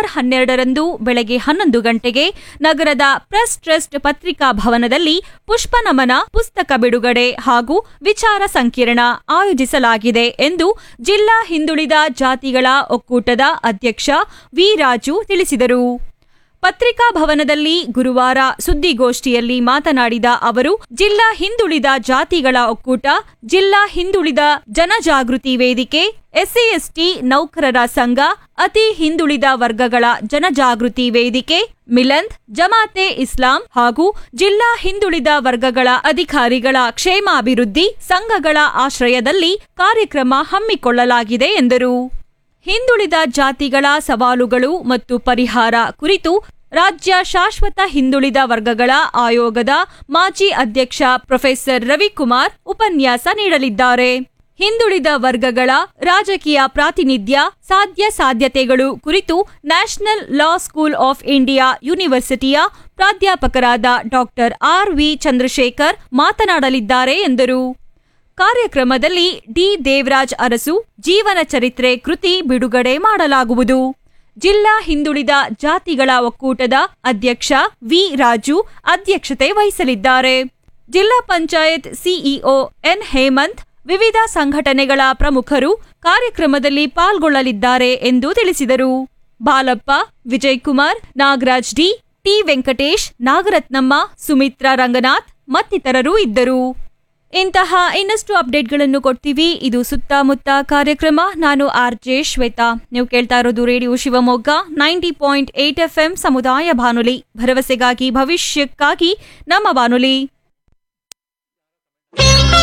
ಹನ್ನೆರಡರಂದು ಬೆಳಗ್ಗೆ ಹನ್ನೊಂದು ಗಂಟೆಗೆ ನಗರದ ಪ್ರೆಸ್ ಟ್ರಸ್ಟ್ ಪತ್ರಿಕಾ ಭವನದಲ್ಲಿ ಪುಷ್ಪ ನಮನ ಪುಸ್ತಕ ಬಿಡುಗಡೆ ಹಾಗೂ ವಿಚಾರ ಸಂಕಿರಣ ಆಯೋಜಿಸಲಾಗಿದೆ ಎಂದು ಜಿಲ್ಲಾ ಹಿಂದುಳಿದ ಜಾತಿಗಳ ಒಕ್ಕೂಟದ ಅಧ್ಯಕ್ಷ ವಿ ರಾಜು ತಿಳಿಸಿದರು ಪತ್ರಿಕಾ ಭವನದಲ್ಲಿ ಗುರುವಾರ ಸುದ್ದಿಗೋಷ್ಠಿಯಲ್ಲಿ ಮಾತನಾಡಿದ ಅವರು ಜಿಲ್ಲಾ ಹಿಂದುಳಿದ ಜಾತಿಗಳ ಒಕ್ಕೂಟ ಜಿಲ್ಲಾ ಹಿಂದುಳಿದ ಜನಜಾಗೃತಿ ವೇದಿಕೆ ಎಸ್ಸಿ ಎಸ್ಟಿ ನೌಕರರ ಸಂಘ ಅತಿ ಹಿಂದುಳಿದ ವರ್ಗಗಳ ಜನಜಾಗೃತಿ ವೇದಿಕೆ ಮಿಲಂದ್ ಜಮಾತೆ ಇಸ್ಲಾಂ ಹಾಗೂ ಜಿಲ್ಲಾ ಹಿಂದುಳಿದ ವರ್ಗಗಳ ಅಧಿಕಾರಿಗಳ ಕ್ಷೇಮಾಭಿವೃದ್ಧಿ ಸಂಘಗಳ ಆಶ್ರಯದಲ್ಲಿ ಕಾರ್ಯಕ್ರಮ ಹಮ್ಮಿಕೊಳ್ಳಲಾಗಿದೆ ಎಂದರು ಹಿಂದುಳಿದ ಜಾತಿಗಳ ಸವಾಲುಗಳು ಮತ್ತು ಪರಿಹಾರ ಕುರಿತು ರಾಜ್ಯ ಶಾಶ್ವತ ಹಿಂದುಳಿದ ವರ್ಗಗಳ ಆಯೋಗದ ಮಾಜಿ ಅಧ್ಯಕ್ಷ ಪ್ರೊಫೆಸರ್ ರವಿಕುಮಾರ್ ಉಪನ್ಯಾಸ ನೀಡಲಿದ್ದಾರೆ ಹಿಂದುಳಿದ ವರ್ಗಗಳ ರಾಜಕೀಯ ಪ್ರಾತಿನಿಧ್ಯ ಸಾಧ್ಯ ಸಾಧ್ಯತೆಗಳು ಕುರಿತು national law school of India ಯೂನಿವರ್ಸಿಟಿಯ ಪ್ರಾಧ್ಯಾಪಕರಾದ ಡಾಕ್ಟರ್ ಆರ್ ವಿ ಚಂದ್ರಶೇಖರ್ ಮಾತನಾಡಲಿದ್ದಾರೆ ಎಂದರು ಕಾರ್ಯಕ್ರಮದಲ್ಲಿ ಡಿ ದೇವರಾಜ್ ಅರಸು ಜೀವನ ಚರಿತ್ರೆ ಕೃತಿ ಬಿಡುಗಡೆ ಮಾಡಲಾಗುವುದು ಜಿಲ್ಲಾ ಹಿಂದುಳಿದ ಜಾತಿಗಳ ಒಕ್ಕೂಟದ ಅಧ್ಯಕ್ಷ ವಿ ರಾಜು ಅಧ್ಯಕ್ಷತೆ ವಹಿಸಲಿದ್ದಾರೆ ಜಿಲ್ಲಾ ಪಂಚಾಯತ್ ಸಿಇಒ ಎನ್ ಹೇಮಂತ್ ವಿವಿಧ ಸಂಘಟನೆಗಳ ಪ್ರಮುಖರು ಕಾರ್ಯಕ್ರಮದಲ್ಲಿ ಪಾಲ್ಗೊಳ್ಳಲಿದ್ದಾರೆ ಎಂದು ತಿಳಿಸಿದರು ಬಾಲಪ್ಪ ವಿಜಯ್ ಕುಮಾರ್ ನಾಗರಾಜ್ ಡಿ ಟಿ ವೆಂಕಟೇಶ್ ನಾಗರತ್ನಮ್ಮ ಸುಮಿತ್ರಾ ರಂಗನಾಥ್ ಮತ್ತಿತರರು ಇದ್ದರು ಇಂತಹ ಇನ್ನಷ್ಟು ಅಪ್ಡೇಟ್ಗಳನ್ನು ಕೊಡ್ತೀವಿ ಇದು ಸುತ್ತಮುತ್ತ ಕಾರ್ಯಕ್ರಮ ನಾನು ಆರ್ ಜೆ ಶ್ವೇತಾ ನೀವು ಕೇಳ್ತಾ ಇರೋದು radio Shivamogga ninety point eight FM ಸಮುದಾಯ ಬಾನುಲಿ ಭರವಸೆಗಾಗಿ ಭವಿಷ್ಯಕ್ಕಾಗಿ ನಮ್ಮ ಬಾನುಲಿ